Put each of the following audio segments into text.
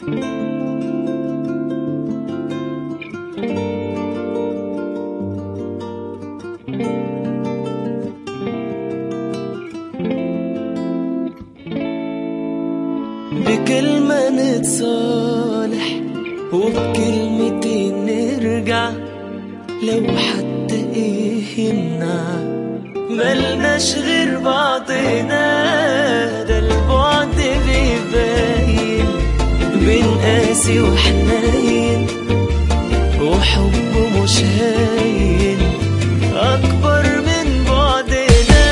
بكلمة نتصالح وبكلمتين نرجع لو حتى ايه يمنع ملناش غير بعضنا ده البعد بيبين بين قاسي وحنين وحب مش هاين أكبر من بعدنا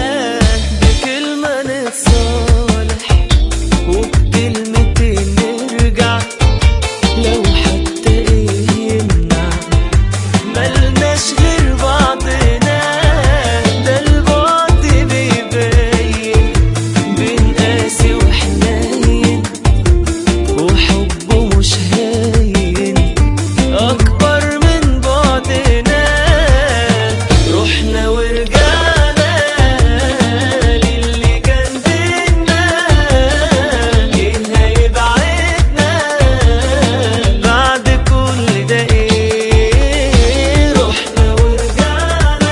بكلمة نتصالح وبكلمتين نرجع لو حتى ايه يمنع ملناش غير بعضنا ده البعد بيبين بين قاسي وحنين وحب مش هاين أكبر من بعدنا رحنا ورجعنا للي كان بينا إيه هيبعدنا بعد كل ده إيه رحنا ورجعنا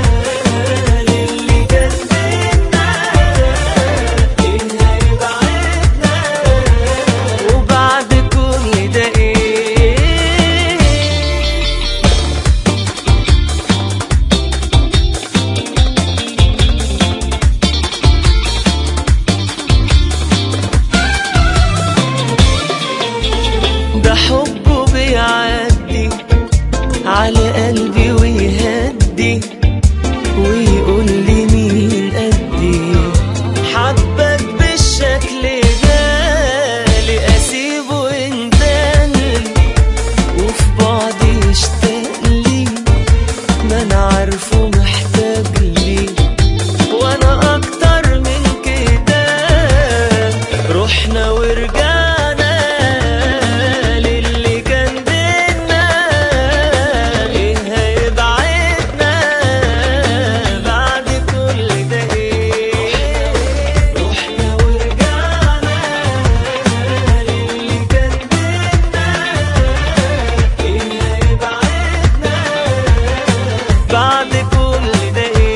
للي كان بينا إيه هيبعدنا وبعد كل ده إيه ده حبه بيعدي على قلبي ويهدي ويقول لي مين قدي حبك بالشكل ده لأسيبه يندلي وفي بعدي يشتاق لي ما انا عارفه محتاج لي وانا اكتر من كده رحنا ورجعنا للي كان بينا ايه هيبعدنا بعد كل ده ايه رحنا ورجعنا للي كان بينا ايه هيبعدنا بعد كل ده ايه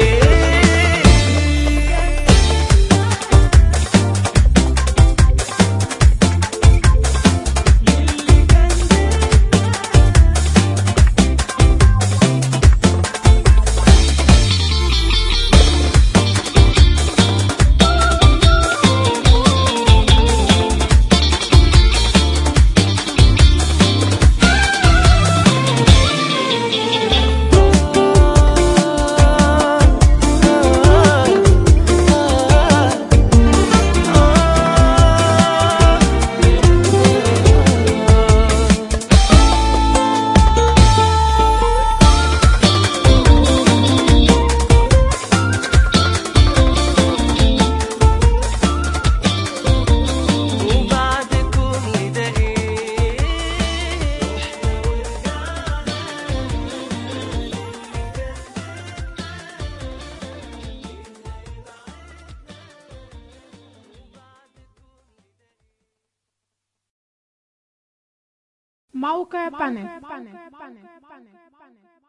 وبعد كل ده ايه موقع بانل